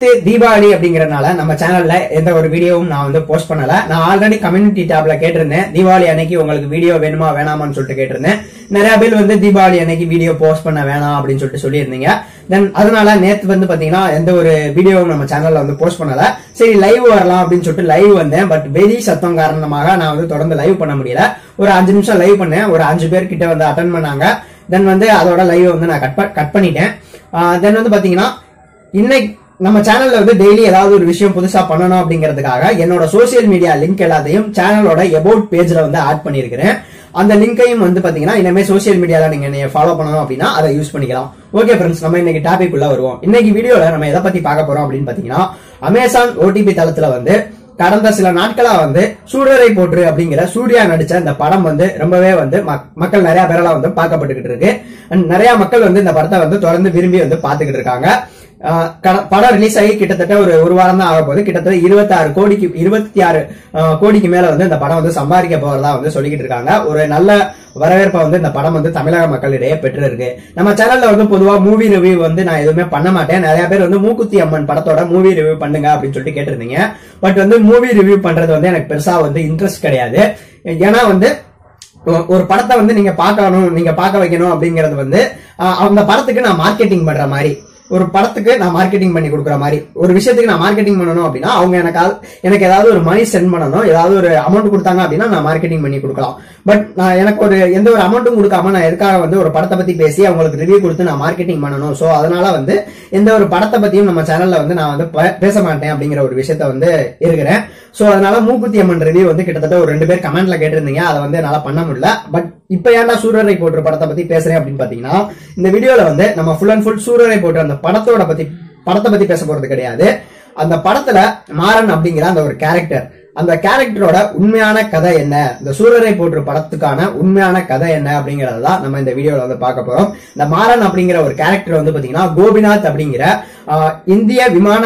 நேத்து தீபாவளி அப்படிங்கறதுனால நம்ம சேனல்ல எந்த ஒரு வீடியோவும் நான் வந்து போஸ்ட் பண்ணல நான் ஆல்ரெடி கம்யூனிட்டி டேப்ல கேட்டிருந்தேன் தீபாவளி அன்னைக்கு உங்களுக்கு வீடியோ வேணுமா வேணாமான்னு சொல்லிட்டு கேட்டிருந்தேன் நிறைய பேர் வந்து தீபாவளி அன்னைக்கு வீடியோ போஸ்ட் பண்ண வேணாம் அப்படின்னு சொல்லிட்டு சொல்லியிருந்தீங்க தென் அதனால நேத்து வந்து பாத்தீங்கன்னா எந்த ஒரு வீடியோவும் நம்ம சேனல்ல வந்து போஸ்ட் பண்ணல சரி லைவ் வரலாம் அப்படின்னு சொல்லிட்டு லைவ் வந்தேன் பட் வெடி சத்தம் காரணமாக நான் வந்து தொடர்ந்து லைவ் பண்ண முடியல ஒரு அஞ்சு நிமிஷம் லைவ் பண்ணேன் ஒரு அஞ்சு பேர் கிட்ட வந்து அட்டன் பண்ணாங்க தென் வந்து அதோட லைவ் வந்து நான் கட் கட் பண்ணிட்டேன் தென் வந்து பாத்தீங்கன்னா இன்னைக்கு நம்ம சேனல்ல வந்து டெய்லி ஏதாவது ஒரு விஷயம் புதுசா பண்ணணும் அப்படிங்கிறதுக்காக என்னோட சோசியல் மீடியா லிங்க் எல்லாத்தையும் சேனலோட எபவுட் பேஜ்ல வந்து ஆட் பண்ணியிருக்கிறேன் அந்த லிங்கையும் வந்து பாத்தீங்கன்னா இனிமே சோசியல் மீடியால நீங்க என்னைய ஃபாலோ பண்ணணும் அப்படின்னா அதை யூஸ் பண்ணிக்கலாம் ஓகே ஃப்ரெண்ட்ஸ் நம்ம இன்னைக்கு டாபிக் உள்ள வருவோம் இன்னைக்கு வீடியோல நம்ம எதை பத்தி பார்க்க போறோம் அப்படின்னு பாத்தீங்கன்னா அமேசான் ஓடிபி தளத்துல வந்து கடந்த சில நாட்களா வந்து சூடரை போற்று அப்படிங்கிற சூர்யா நடிச்ச இந்த படம் வந்து ரொம்பவே வந்து மக்- மக்கள் நிறைய பேரெல்லாம் வந்து பார்க்கப்பட்டுக்கிட்டு இருக்கு And நிறைய மக்கள் வந்து இந்த படத்தை வந்து தொடர்ந்து விரும்பி வந்து பார்த்துக்கிட்டு இருக்காங்க ஆஹ் கட- படம் ரிலீஸ் ஆகி கிட்டத்தட்ட ஒரு ஒரு வாரம் தான் ஆக போகுது கிட்டத்தட்ட இருபத்தி ஆறு கோடிக்கு இருபத்தி ஆறு கோடிக்கு மேல வந்து இந்த படம் வந்து சம்பாதிக்க போறதா வந்து சொல்லிக்கிட்டு இருக்காங்க ஒரு நல்ல வரவேற்பை வந்து இந்த படம் வந்து தமிழக மக்களிடையே பெற்று இருக்கு நம்ம சேனல்ல வந்து பொதுவா மூவி ரிவ்யூ வந்து நான் எதுவுமே பண்ண மாட்டேன் நிறைய பேர் வந்து மூக்குத்தி அம்மன் படத்தோட மூவி ரிவ்யூ பண்ணுங்க அப்படின்னு சொல்லிட்டு கேட்டிருந்தீங்க பட் வந்து மூவி ரிவ்யூ பண்றது வந்து எனக்கு பெருசா வந்து இன்ட்ரெஸ்ட் கிடையாது ஏன்னா வந்து ஒ- ஒரு படத்தை வந்து நீங்க பார்க்கணும் நீங்க பார்க்க வைக்கணும் அப்படிங்கறது வந்து ஆஹ், அந்த படத்துக்கு நான் மார்க்கெட்டிங் பண்ற மாதிரி ஒரு படத்துக்கு நான் மார்க்கெட்டிங் பண்ணி கொடுக்குற மாதிரி ஒரு விஷயத்துக்கு நான் மார்க்கெட்டிங் பண்ணணும் அப்படின்னா அவங்க எனக்கு ஆல்- எனக்கு ஏதாவது ஒரு மணி சென்ட் பண்ணணும் ஏதாவது ஒரு அமௌண்ட் கொடுத்தாங்க அப்படின்னா நான் மார்க்கெட்டிங் பண்ணி கொடுக்கலாம் பட் நான் எனக்கு ஒரு எந்த ஒரு அமௌண்ட்டும் கொடுக்காம நான் எதுக்காக வந்து ஒரு படத்தை பத்தி பேசி அவங்களுக்கு ரிவ்யூ கொடுத்து நான் மார்க்கெட்டிங் பண்ணணும் சோ அதனால வந்து எந்த ஒரு படத்தை பத்தியும் நம்ம சேனல்ல வந்து நான் வந்து ப- பேச மாட்டேன் அப்படிங்கிற ஒரு விஷயத்த வந்து இருக்கிறேன் சோ அதனால மூக்குத்தி அம்மன் ரிவ்யூ வந்து கிட்டத்தட்ட ஒரு ரெண்டு பேர் கமெண்ட்ல கேட்டிருந்தீங்க அதை வந்து என்னால பண்ண முடியல பட் இப்ப ஏன்டா சூரரை போட்டு படத்தை பத்தி பேசுறேன் அப்படின்னு பாத்தீங்கன்னா இந்த வீடியோல வந்து நம்ம ஃபுல் அண்ட் ஃபுல் சூரரை போட்டு அந்த படத்தோட பத்தி படத்தை பத்தி பேச போறது கிடையாது அந்த படத்துல மாறன் அப்படிங்கிற அந்த ஒரு கேரக்டர் அந்த கேரக்டரோட உண்மையான கதை என்ன இந்த சூரரை போற்று படத்துக்கான உண்மையான கதை என்ன அப்படிங்கறத தான் நம்ம இந்த வீடியோல வந்து பார்க்க போறோம் இந்த மாறன் அப்படிங்கிற ஒரு கேரக்டர் வந்து பாத்தீங்கன்னா கோபிநாத் அப்படிங்கிற ஆஹ், இந்திய விமான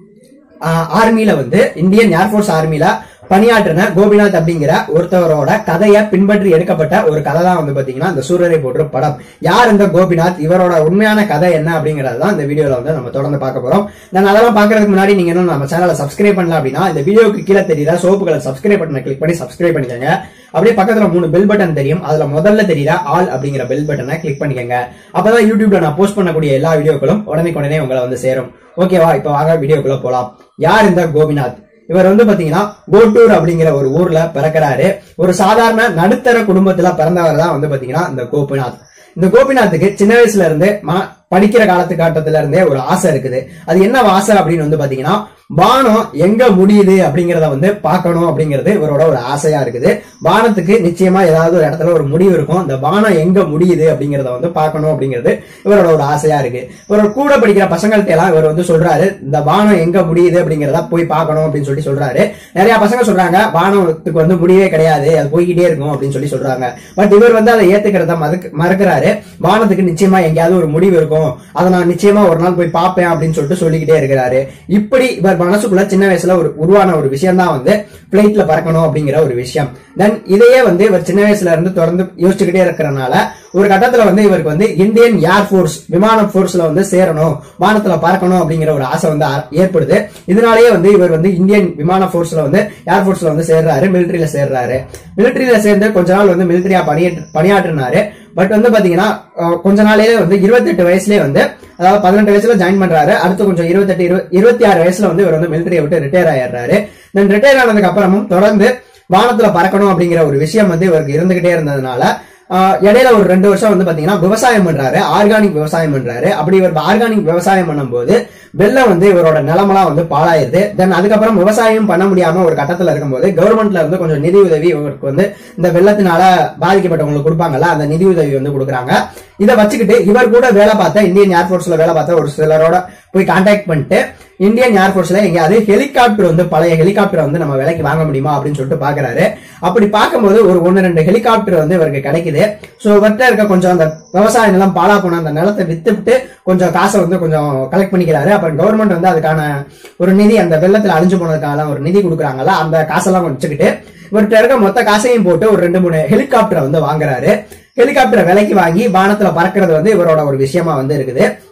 ஆர்மில வந்து இந்தியன் ஏர்ஃபோர்ஸ் ஆர்மில பணியாற்றின கோபிநாத் அப்படிங்கிற ஒருத்தவரோட கதையை பின்பற்றி எடுக்கப்பட்ட ஒரு கதை தான் வந்து பாத்தீங்கன்னா இந்த சூரரை போற்று படம் யார் இந்த கோபிநாத் இவரோட உண்மையான கதை என்ன அப்படிங்கறது தான் இந்த வீடியோல வந்து நம்ம தொடர்ந்து பார்க்க போறோம் நான் அதெல்லாம் பாக்குறதுக்கு முன்னாடி நீங்க இன்னும் நம்ம சேனலை சப்ஸ்கிரைப் பண்ணல அப்படின்னா இந்த வீடியோக்கு கீழே தெரியுற சோப்பு கலர் சப்ஸ்கிரைப் பட்டனை கிளிக் பண்ணி சப்ஸ்கிரைப் பண்ணிக்கோங்க அப்படியே பக்கத்துல மூணு பெல் பட்டன் தெரியும் அதுல முதல்ல தெரியுற ஆல் அப்படிங்கிற பெல் பட்டனை கிளிக் பண்ணிக்கோங்க அப்பதான் யூடியூப்ல நான் போஸ்ட் பண்ணக்கூடிய எல்லா வீடியோக்களும் உடனே உடனே உங்களை வந்து சேரும் ஓகேவா இப்ப வாங்க வீடியோக்குள்ள போலாம் யார் இந்த கோபிநாத் இவர் வந்து பாத்தீங்கன்னா கோட்டூர் அப்படிங்கிற ஒரு ஊர்ல பிறக்கிறாரு ஒரு சாதாரண நடுத்தர குடும்பத்துல பிறந்தவர் தான் வந்து பாத்தீங்கன்னா இந்த கோபிநாத் இந்த கோபிநாத்துக்கு சின்ன வயசுல இருந்து ம- படிக்கிற காலத்து காட்டத்துல இருந்தே ஒரு ஆசை இருக்குது அது என்ன ஆசை அப்படின்னு வந்து பாத்தீங்கன்னா வானம் எங்க முடியுது அப்படிங்கறத வந்து பார்க்கணும் அப்படிங்கிறது இவரோட ஒரு ஆசையா இருக்குது வானத்துக்கு நிச்சயமா ஏதாவது ஒரு இடத்துல ஒரு முடிவு இருக்கும் அந்த வானம் எங்க முடியுது அப்படிங்கறத வந்து பார்க்கணும் அப்படிங்கிறது இவரோட ஒரு ஆசையா இருக்கு இவரோட கூட படிக்கிற பசங்கள்ட்ட எல்லாம் இவர் வந்து சொல்றாரு இந்த வானம் எங்க முடியுது அப்படிங்கறத போய் பார்க்கணும் அப்படின்னு சொல்லி சொல்றாரு நிறைய பசங்க சொல்றாங்க வானத்துக்கு வந்து முடிவே கிடையாது அது போய்கிட்டே இருக்கும் அப்படின்னு சொல்லி சொல்றாங்க பட் இவர் வந்து அதை ஏத்துக்கிறத மறுக்க- மறுக்கிறாரு வானத்துக்கு நிச்சயமா எங்கேயாவது ஒரு முடிவு இருக்கும் அதை நான் நிச்சயமா ஒரு நாள் போய் பார்ப்பேன் அப்படின்னு சொல்லிட்டு சொல்லிக்கிட்டே இருக்கிறாரு இப்படி இவர் மனசுக்குள்ள சின்ன வயசுல ஒரு உருவான ஒரு விஷயம் தான் வந்து பிளைட்ல பறக்கணும் அப்படிங்கிற ஒரு விஷயம் தென் இதையே வந்து இவர் சின்ன வயசுல இருந்து தொடர்ந்து யோசிச்சுக்கிட்டே இருக்கிறனால ஒரு கட்டத்துல வந்து இவருக்கு வந்து இந்தியன் ஏர் ஃபோர்ஸ் விமான போர்ஸ்ல வந்து சேரணும் வானத்துல பறக்கணும் அப்படிங்கிற ஒரு ஆசை வந்து ஆ- ஏற்படுது இதனாலேயே வந்து இவர் வந்து இந்தியன் விமான போர்ஸ்ல வந்து ஏர் ஃபோர்ஸ்ல வந்து சேர்றாரு மிலிட்டரியில சேர்றாரு மிலிட்டரியில சேர்ந்து கொஞ்ச நாள் வந்து மிலிட்டரியா பணியாற்று பணியாற்றினாரு பட் வந்து பாத்தீங்கன்னா அஹ், கொஞ்ச நாளையிலே வந்து இருபத்தெட்டு வயசுலயே வந்து அதாவது பதினெட்டு வயசுல ஜாயின் பண்றாரு அடுத்து கொஞ்சம் இருபத்தெட்டு இரு- இருபத்தி ஆறு வயசுல வந்து இவர் வந்து மிலிட்டரியை விட்டு ரிட்டையர் ஆயிடுறாரு தென் ரிட்டையர் ஆனதுக்கு அப்புறமும் தொடர்ந்து வானத்துல பறக்கணும் அப்படிங்கிற ஒரு விஷயம் வந்து இவருக்கு இருந்துகிட்டே இருந்ததுனால ஆஹ், இடையில ஒரு ரெண்டு வருஷம் வந்து பாத்தீங்கன்னா விவசாயம் பண்றாரு ஆர்கானிக் விவசாயம் பண்றாரு அப்படி இவர் ஆர்கானிக் விவசாயம் பண்ணும்போது வெள்ளம் வந்து இவரோட நிலமெல்லாம் வந்து பாழாயிருது தென் அதுக்கப்புறம் விவசாயம் பண்ண முடியாம ஒரு கட்டத்துல இருக்கும்போது கவர்மெண்ட்ல இருந்து கொஞ்சம் நிதி உதவி இவருக்கு வந்து இந்த வெள்ளத்தினால பாதிக்கப்பட்டவங்களுக்கு கொடுப்பாங்கல்ல அந்த நிதி உதவி வந்து கொடுக்குறாங்க இதை வச்சுக்கிட்டு இவர் கூட வேலை பார்த்த இந்தியன் ஏர்போர்ட்ஸ்ல வேலை பார்த்த ஒரு சிலரோட போய் கான்டாக்ட் பண்ணிட்டு இந்தியன் ஏர்போர்ட்ஸ்ல எங்கேயாவது ஹெலிகாப்டர் வந்து பழைய ஹெலிகாப்டர் வந்து நம்ம விலைக்கு வாங்க முடியுமா அப்படின்னு சொல்லிட்டு பாக்குறாரு அப்படி பார்க்கும்போது ஒரு ஒன்னு ரெண்டு ஹெலிகாப்டர் வந்து இவருக்கு கிடைக்குது சோ இவர்கிட்ட இருக்க கொஞ்சம் அந்த விவசாய நிலம் பாழா போன அந்த நிலத்தை வித்துவிட்டு கொஞ்சம் காசை வந்து கொஞ்சம் கலெக்ட் பண்ணிக்கிறாரு அப்புறம் கவர்மெண்ட் வந்து அதுக்கான ஒரு நிதி அந்த வெள்ளத்துல அழிஞ்சு போனதுக்கான ஒரு நிதி கொடுக்குறாங்கல்ல அந்த காசெல்லாம் வச்சுக்கிட்டு இவர்கிட்ட இருக்க மொத்த காசையும் போட்டு ஒரு ரெண்டு மூணு ஹெலிகாப்டரை வந்து வாங்குறாரு ஹெலிகாப்டரை விலைக்கு வாங்கி வானத்துல பறக்கிறது வந்து இவரோட ஒரு விஷயமா வந்து இருக்குது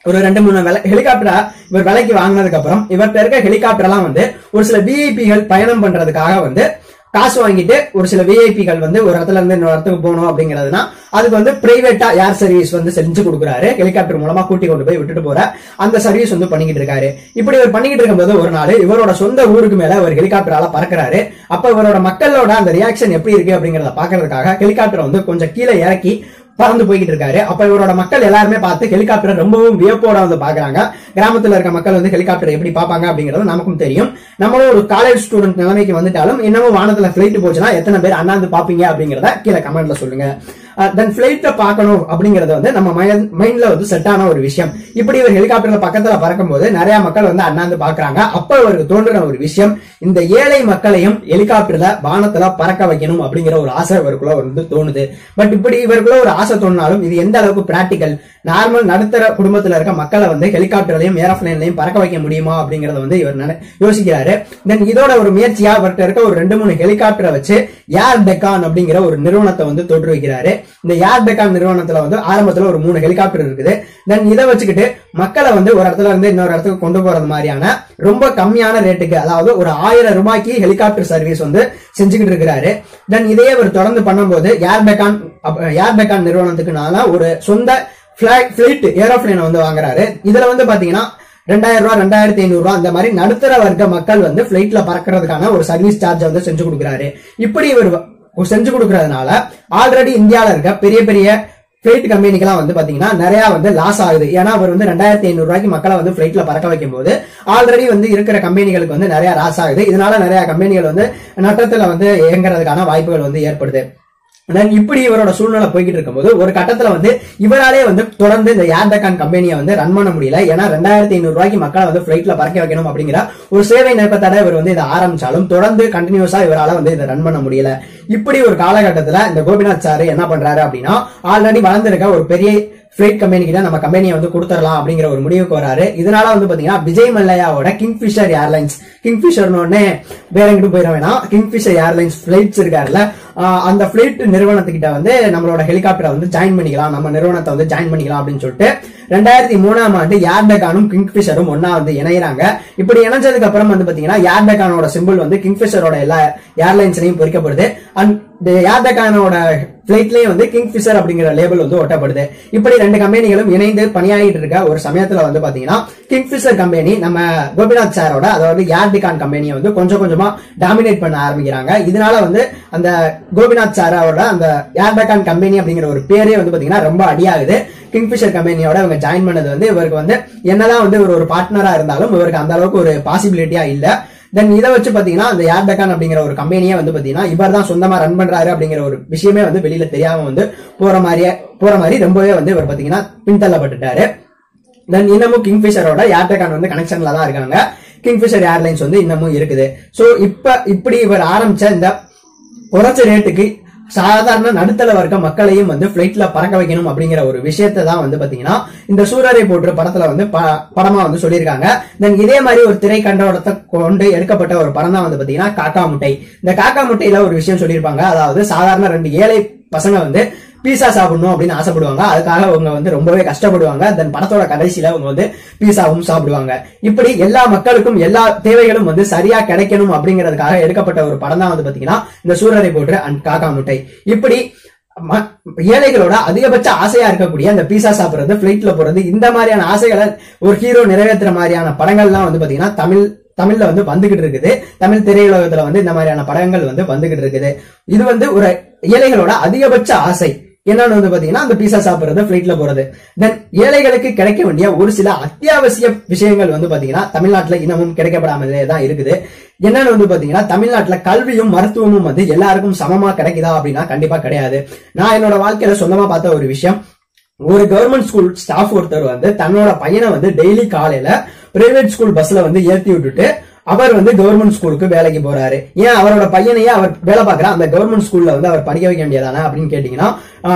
ஒரு ரெண்டு மூணு ஹெலிகாப்டரா இவர் விலைக்கு வாங்கினதுக்கு அப்புறம் இவர்கிட்ட இருக்க ஹெலிகாப்டர் எல்லாம் வந்து ஒரு சில விஐபிகள் பயணம் பண்றதுக்காக வந்து காசு வாங்கிட்டு ஒரு சில விஐபிகள் வந்து ஒரு இடத்துல இருந்து இன்னொரு இடத்துக்கு போகணும் அப்படிங்கிறதுனா அதுக்கு வந்து பிரைவேட்டா ஏர் சர்வீஸ் வந்து செஞ்சு கொடுக்குறாரு ஹெலிகாப்டர் மூலமா கூட்டி கொண்டு போய் விட்டுட்டு போற அந்த சர்வீஸ் வந்து பண்ணிக்கிட்டு இருக்காரு இப்படி இவர் பண்ணிக்கிட்டு இருக்கும்போது ஒரு நாள் இவரோட சொந்த ஊருக்கு மேல ஒரு ஹெலிகாப்டரால பறக்குறாரு அப்ப இவரோட மக்களோட அந்த ரியாக்ஷன் எப்படி இருக்கு அப்படிங்கறத பாக்குறதுக்காக ஹெலிகாப்டர் வந்து கொஞ்சம் கீழே இறக்கி பறந்து போய்கிட்டு இருக்காரு அப்ப இவரோட மக்கள் எல்லாருமே பார்த்து ஹெலிகாப்டர் ரொம்பவும் வியப்போட வந்து பாக்குறாங்க கிராமத்துல இருக்க மக்கள் வந்து ஹெலிகாப்டர் எப்படி பார்ப்பாங்க அப்படிங்கறது நமக்கும் தெரியும் நம்மளும் ஒரு காலேஜ் ஸ்டூடெண்ட் நிலைமைக்கு வந்துட்டாலும் இன்னமும் வானத்துல பிளைட் போச்சுன்னா எத்தனை பேர் அண்ணாந்து பாப்பீங்க அப்படிங்கறத கீழே கமெண்ட்ல சொல்லுங்க தென் பிளைட்ட பார்க்கணும் அப்படிங்கறது வந்து நம்ம மைண்ட்ல வந்து செட் ஆன ஒரு விஷயம் இப்படி ஒரு ஹெலிகாப்டர்ல பக்கத்துல பறக்கும் போது நிறைய மக்கள் வந்து அண்ணாந்து பாக்குறாங்க அப்ப அவருக்கு தோன்றின ஒரு விஷயம் இந்த ஏழை மக்களையும் ஹெலிகாப்டர்ல வானத்துல பறக்க வைக்கணும் அப்படிங்கிற ஒரு ஆசை இவருக்குள்ள வந்து தோணுது பட் இப்படி இவருக்குள்ள ஒரு ஆசை தோணினாலும் இது எந்த அளவுக்கு பிராக்டிக்கல் நார்மல் நடுத்தர குடும்பத்துல இருக்க மக்களை வந்து ஹெலிகாப்டர்லயும் ஏரோப்ளைன்லயும் பறக்க வைக்க முடியுமா அப்படிங்கறத வந்து இவர் நினை- யோசிக்கிறாரு தென் இதோட ஒரு முயற்சியா அவர்கிட்ட இருக்க ஒரு ரெண்டு மூணு ஹெலிகாப்டரை வச்சு ஏர் டெக்கான் அப்படிங்கிற ஒரு நிறுவனத்தை வந்து தோற்றுவிக்கிறாரு இந்த ஏர் டெக்கான் நிறுவனத்துல வந்து ஆரம்பத்துல ஒரு மூணு ஹெலிகாப்டர் இருக்குது தென் இதை வச்சுக்கிட்டு மக்களை வந்து ஒரு இடத்துல இருந்து இன்னொரு இடத்துக்கு கொண்டு போறது மாதிரியான ரொம்ப கம்மியான ரேட்டுக்கு அதாவது ஒரு ஆயிரம் ரூபாய்க்கு ஹெலிகாப்டர் சர்வீஸ் வந்து செஞ்சுக்கிட்டு இருக்கிறாரு தென் இதையே அவர் தொடர்ந்து பண்ணும்போது ஏர் டெக்கான் ஏர் டெக்கான் நிறுவனத்துக்குனால ஒரு சொந்த பிளைட் ஏரோப்ளைனை வந்து வாங்குறாரு இதுல வந்து பாத்தீங்கன்னா ரெண்டாயிரம் ரூபாய் ரெண்டாயிரத்தி ஐநூறு ரூபாய் அந்த மாதிரி நடுத்தர வர்க்க மக்கள் வந்து பிளைட்ல பறக்கிறதுக்கான ஒரு சர்வீஸ் சார்ஜ் வந்து செஞ்சு கொடுக்குறாரு இப்படி இவர் வ- செஞ்சு கொடுக்கறதுனால ஆல்ரெடி இந்தியால இருக்க பெரிய பெரிய பிளைட் கம்பெனிக்கெல்லாம் வந்து பாத்தீங்கன்னா நிறைய வந்து லாஸ் ஆகுது ஏன்னா அவர் வந்து ரெண்டாயிரத்தி ஐநூறு ரூபாய்க்கு மக்களை வந்து பிளைட்ல பறக்க வைக்கும் போது ஆல்ரெடி வந்து இருக்கிற கம்பெனிகளுக்கு வந்து நிறைய லாஸ் ஆகுது இதனால நிறைய கம்பெனிகள் வந்து நட்டத்துல வந்து இயங்குறதுக்கான வாய்ப்புகள் வந்து ஏற்படுது Then இப்படி இவரோட சூழ்நிலை போய்கிட்டு இருக்கும்போது ஒரு கட்டத்துல வந்து இவராலே வந்து தொடர்ந்து இந்த ஏர்டெக்கான் கம்பெனியை வந்து ரன் பண்ண முடியல ஏன்னா ரெண்டாயிரத்தி ஐநூறு ரூபாய்க்கு மக்களை வந்து பிளைட்ல பறக்க வைக்கணும் அப்படிங்கிற ஒரு சேவை நோக்கத்தோட இவர் வந்து இதை ஆரம்பிச்சாலும் தொடர்ந்து கண்டினியூஸா இவரால வந்து இதை ரன் பண்ண முடியல இப்படி ஒரு காலகட்டத்துல இந்த கோபிநாத் சார் என்ன பண்றாரு அப்படின்னா ஆல்ரெடி வளர்ந்திருக்க ஒரு பெரிய ஃபிளைட் கம்பெனி கிட்ட நம்ம கம்பெனியை வந்து கொடுத்துடலாம் அப்படிங்கிற ஒரு முடிவுக்கு வராரு இதனால வந்து பாத்தீங்கன்னா விஜய் மல்லையாவோட கிங்ஃபிஷர் ஏர்லைன்ஸ் கிங்ஃபிஷர்னு ஒன்னே வேற எங்கிட்டு போயிட வேணாம் கிங்ஃபிஷர் ஏர்லைன்ஸ் பிளைட்ஸ் இருக்காருல்ல ஆஹ் அந்த பிளைட் நிறுவனத்துக்கிட்ட வந்து நம்மளோட ஹெலிகாப்டரை வந்து ஜாயின் பண்ணிக்கலாம் நம்ம நிறுவனத்தை வந்து ஜாயின் பண்ணிக்கலாம் அப்படின்னு சொல்லிட்டு ரெண்டாயிரத்தி மூணாம் ஆண்டு ஏர்டெகானும் கிங்ஃபிஷரும் ஒன்னா வந்து இணையறாங்க இப்படி இணைஞ்சதுக்கு அப்புறம் வந்து பாத்தீங்கன்னா ஏர்டெகானோட சிம்பிள் வந்து கிங்ஃபிஷரோட எல்லா ஏர்லைன்ஸ்லயும் பொறிக்கப்படுது அண்ட் ஏர்டெகானோட பிளைட்லயும் வந்து கிங்ஃபிஷர் அப்படிங்கிற லேபிள் வந்து ஒட்டப்படுது இப்படி ரெண்டு கம்பெனிகளும் இணைந்து பணியாகிட்டு இருக்க ஒரு சமயத்துல வந்து பாத்தீங்கன்னா கிங்ஃபிஷர் கம்பெனி நம்ம கோபிநாத் சாரோட அதாவது ஏர்டிகான் கம்பெனியை வந்து கொஞ்சம் கொஞ்சமா டாமினேட் பண்ண ஆரம்பிக்கிறாங்க இதனால வந்து அந்த கோபிநாத் சாரோட அந்த ஏர்டகான் கம்பெனி அப்படிங்கிற ஒரு பேரே வந்து பாத்தீங்கன்னா ரொம்ப அடியாகுது கிங்ஃபிஷர் கம்பெனியோட இவங்க ஜாயின் பண்ணது வந்து இவருக்கு வந்து என்னதான் வந்து இவர் ஒரு பார்ட்னரா இருந்தாலும் இவருக்கு அந்த அளவுக்கு ஒரு பாசிபிலிட்டியா இல்ல தென் இதை வச்சு பாத்தீங்கன்னா அந்த ஏர்டகான் அப்படிங்கிற ஒரு கம்பெனியே வந்து பாத்தீங்கன்னா இவர் தான் சொந்தமா ரன் பண்றாரு அப்படிங்கிற ஒரு விஷயமே வந்து வெளியில தெரியாம வந்து போற மாதிரியே போற மாதிரி ரொம்பவே வந்து இவர் பாத்தீங்கன்னா பின்தள்ளப்பட்டுட்டாரு தென் இன்னமும் கிங்ஃபிஷரோட ஏர்டெகான் வந்து கனெக்ஷன்ல தான் இருக்காங்க கிங்ஃபிஷர் ஏர்லைன்ஸ் வந்து இன்னமும் இருக்குது சோ இப்ப இப்படி இவர் ஆரம்பிச்ச இந்த குறைச்ச ரேட்டுக்கு சாதாரண நடுத்தர வர்க்க மக்களையும் வந்து பிளைட்ல பறக்க வைக்கணும் அப்படிங்கிற ஒரு விஷயத்தை தான் வந்து பாத்தீங்கன்னா இந்த சூரரை போற்று படத்துல வந்து ப- படமா வந்து சொல்லியிருக்காங்க தென் இதே மாதிரி ஒரு திரை கண்டோடத்தை கொண்டு எடுக்கப்பட்ட ஒரு படம் தான் வந்து பாத்தீங்கன்னா காக்கா முட்டை இந்த காக்கா முட்டையில ஒரு விஷயம் சொல்லியிருப்பாங்க அதாவது சாதாரண ரெண்டு ஏழை பசங்க வந்து பீஸா சாப்பிடணும் அப்படின்னு ஆசைப்படுவாங்க அதுக்காக அவங்க வந்து ரொம்பவே கஷ்டப்படுவாங்க தென் படத்தோட கடைசியில அவங்க வந்து பீஸாவும் சாப்பிடுவாங்க இப்படி எல்லா மக்களுக்கும் எல்லா தேவைகளும் வந்து சரியா கிடைக்கணும் அப்படிங்கிறதுக்காக எடுக்கப்பட்ட ஒரு படம் தான் வந்து பாத்தீங்கன்னா இந்த சூரரை போற்று அண்ட் காக்கா முட்டை இப்படி ம- ஏழைகளோட அதிகபட்ச ஆசையா இருக்கக்கூடிய அந்த பீஸா சாப்பிடுறது பிளைட்ல போறது இந்த மாதிரியான ஆசைகளை ஒரு ஹீரோ நிறைவேற்றுற மாதிரியான படங்கள்லாம் வந்து பாத்தீங்கன்னா தமிழ் தமிழ்ல வந்து வந்துகிட்டு இருக்குது தமிழ் திரையுலகத்துல வந்து இந்த மாதிரியான படங்கள் வந்து வந்துகிட்டு இருக்குது இது வந்து ஒரு ஏழைகளோட அதிகபட்ச ஆசை என்னன்னு வந்து பாத்தீங்கன்னா அந்த பீஸா சாப்பிடுறது பிளைட்ல போறது தென் ஏழைகளுக்கு கிடைக்க வேண்டிய ஒரு சில அத்தியாவசிய விஷயங்கள் வந்து பாத்தீங்கன்னா தமிழ்நாட்டுல இன்னமும் கிடைக்கப்படாமலே தான் இருக்குது என்னன்னு வந்து பாத்தீங்கன்னா தமிழ்நாட்டுல கல்வியும் மருத்துவமும் வந்து எல்லாருக்கும் சமமா கிடைக்குதா அப்படின்னா கண்டிப்பா கிடையாது நான் என்னோட வாழ்க்கையில சொந்தமா பார்த்த ஒரு விஷயம் ஒரு கவர்மெண்ட் ஸ்கூல் ஸ்டாஃப் ஒருத்தர் வந்து தன்னோட பையனை வந்து டெய்லி காலையில பிரைவேட் ஸ்கூல் பஸ்ல வந்து ஏத்தி விட்டுட்டு அவர் வந்து கவர்மெண்ட் ஸ்கூலுக்கு வேலைக்கு போறாரு ஏன் அவரோட பையனையே அவர் வேலை பார்க்கற அந்த கவர்மெண்ட் ஸ்கூல்ல வந்து அவர் படிக்க வைக்க வேண்டியதானே அப்படின்னு கேட்டீங்கன்னா ஆஹ்,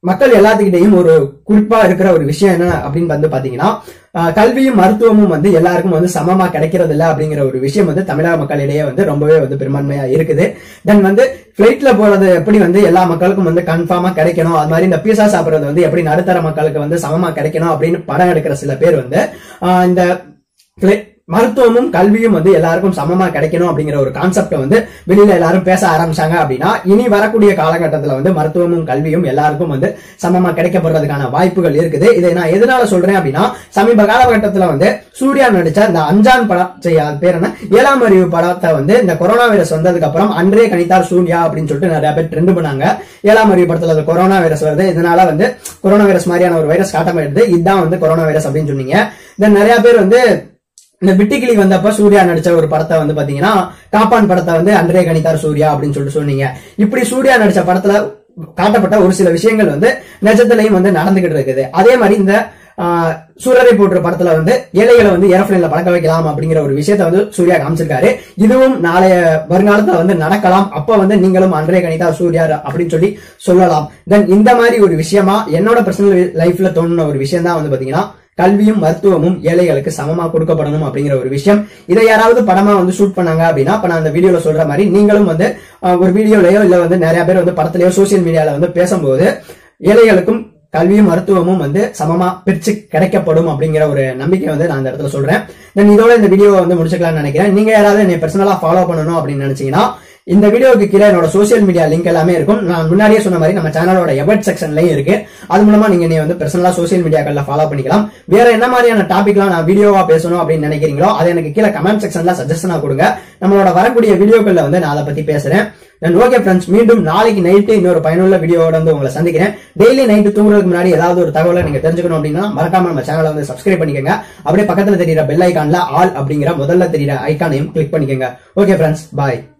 மக்கள் எல்லாத்துக்கிட்டையும் ஒரு குறிப்பா இருக்கிற ஒரு விஷயம் என்ன அப்படின்னு வந்து பாத்தீங்கன்னா ஆஹ் கல்வியும் மருத்துவமும் வந்து எல்லாருக்கும் வந்து சமமா கிடைக்கிறது இல்ல அப்படிங்கிற ஒரு விஷயம் வந்து தமிழக மக்களிடையே வந்து ரொம்பவே வந்து பெரும்பான்மையா இருக்குது தென் வந்து பிளைட்ல போறது எப்படி வந்து எல்லா மக்களுக்கும் வந்து கன்ஃபார்மா கிடைக்கணும் அது மாதிரி இந்த பீஸா சாப்பிடுறது வந்து எப்படி நடுத்தர மக்களுக்கு வந்து சமமா கிடைக்கணும் அப்படின்னு படம் எடுக்கிற சில பேர் வந்து ஆஹ் இந்த flight- மருத்துவமும் கல்வியும் வந்து எல்லாருக்கும் சமமா கிடைக்கணும் அப்படிங்கிற ஒரு கான்செப்ட வந்து வெளியில எல்லாரும் பேச ஆரம்பிச்சாங்க அப்படின்னா இனி வரக்கூடிய காலகட்டத்துல வந்து மருத்துவமும் கல்வியும் எல்லாருக்கும் வந்து சமமா கிடைக்கப்படுறதுக்கான வாய்ப்புகள் இருக்குது இதை நான் எதனால சொல்றேன் அப்படின்னா சமீப காலகட்டத்துல வந்து சூர்யா நடிச்ச இந்த அஞ்சான் படம் சரி, அது பேர் என்ன ஏழாம் அறிவு படத்தை வந்து இந்த கொரோனா வைரஸ் வந்ததுக்கு அப்புறம் அன்றே கணித்தார் சூர்யா அப்படின்னு சொல்லிட்டு நிறைய பேர் ட்ரெண்ட் பண்ணாங்க ஏழாம் அறிவு படத்துல அந்த கொரோனா வைரஸ் வருது இதனால வந்து கொரோனா வைரஸ் மாதிரியான ஒரு வைரஸ் காட்டப்படுது இதுதான் வந்து கொரோனா வைரஸ் அப்படின்னு சொன்னீங்க தென் நிறைய பேர் வந்து இந்த பிட்டிக்கிளி வந்தப்ப சூர்யா நடிச்ச ஒரு படத்தை வந்து பாத்தீங்கன்னா காப்பான் படத்தை வந்து அன்றே கணித்தார் சூர்யா அப்படின்னு சொல்லிட்டு சொன்னீங்க இப்படி சூர்யா நடிச்ச படத்துல காட்டப்பட்ட ஒரு சில விஷயங்கள் வந்து நிஜத்திலையும் வந்து நடந்துகிட்டு இருக்குது அதே மாதிரி இந்த ஆஹ், சூரரை போன்ற படத்துல வந்து ஏழைகளை வந்து ஏரோப்ளைன்ல பறக்க வைக்கலாம் அப்படிங்கிற ஒரு விஷயத்த வந்து சூர்யா காமிச்சிருக்காரு இதுவும் நாளைய வருங்காலத்துல வந்து நடக்கலாம் அப்ப வந்து நீங்களும் அன்றே கணிதா சூர்யா அப்படின்னு சொல்லி சொல்லலாம் தென் இந்த மாதிரி ஒரு விஷயமா என்னோட பர்சனல் லைஃப்ல தோணுன ஒரு விஷயம் தான் வந்து பாத்தீங்கன்னா கல்வியும் மருத்துவமும் ஏழைகளுக்கு சமமா கொடுக்கப்படணும் அப்படிங்கிற ஒரு விஷயம் இதை யாராவது படமா வந்து ஷூட் பண்ணாங்க அப்படின்னா இப்ப நான் அந்த வீடியோல சொல்ற மாதிரி நீங்களும் வந்து அஹ், ஒரு வீடியோலயோ இல்ல வந்து நிறைய பேர் வந்து படத்திலயோ சோசியல் மீடியால வந்து பேசும்போது ஏழைகளுக்கும் கல்வியும் மருத்துவமும் வந்து சமமா பிரிச்சு கிடைக்கப்படும் அப்படிங்கிற ஒரு நம்பிக்கை வந்து நான் இந்த இடத்துல சொல்றேன் தென் இதோட இந்த வீடியோவை வந்து முடிச்சுக்கலாம்னு நினைக்கிறேன் நீங்க யாராவது என்னை பர்சனலா ஃபாலோ பண்ணணும் அப்படின்னு நினைச்சீங்கன்னா இந்த வீடியோவுக்கு கீழே என்னோட சோஷியல் மீடியா லிங்க் எல்லாமே இருக்கும் நான் முன்னாடியே சொன்ன மாதிரி நம்ம சேனலோட எவர்ட் செக்ஷன்லயும் இருக்கு அது மூலமா நீங்க என்னை வந்து பர்சனலா சோஷியல் மீடியாக்கள்ல ஃபாலோ பண்ணிக்கலாம் வேற என்ன மாதிரியான டாபிக்லாம் நான் வீடியோவா பேசணும் அப்படின்னு நினைக்கிறீங்களோ அதை எனக்கு கீழே கமெண்ட் செக்ஷன்ல சஜஷனா கொடுங்க நம்மளோட வரக்கூடிய வீடியோக்கள்ல வந்து நான் அதை பத்தி பேசுறேன் தென் ஓகே ஃப்ரெண்ட்ஸ் மீண்டும் நாளைக்கு நைட்டு இன்னொரு பயனுள்ள வீடியோவோட வந்து உங்களை சந்திக்கிறேன் டெய்லி நைட்டு தூங்குறதுக்கு முன்னாடி ஏதாவது ஒரு தகவலை நீங்க தெரிஞ்சுக்கணும் அப்படின்னா மறக்காம நம்ம சேனலை வந்து சப்ஸ்கிரைப் பண்ணிக்கோங்க அப்படியே பக்கத்துல தெரியுற பெல் ஐக்கான்ல ஆல் அப்படிங்கிற முதல்ல தெரியுற ஐக்கானையும் கிளிக் பண்ணிக்கோங்க ஓகே ஃப்ரெண்ட்ஸ் பாய்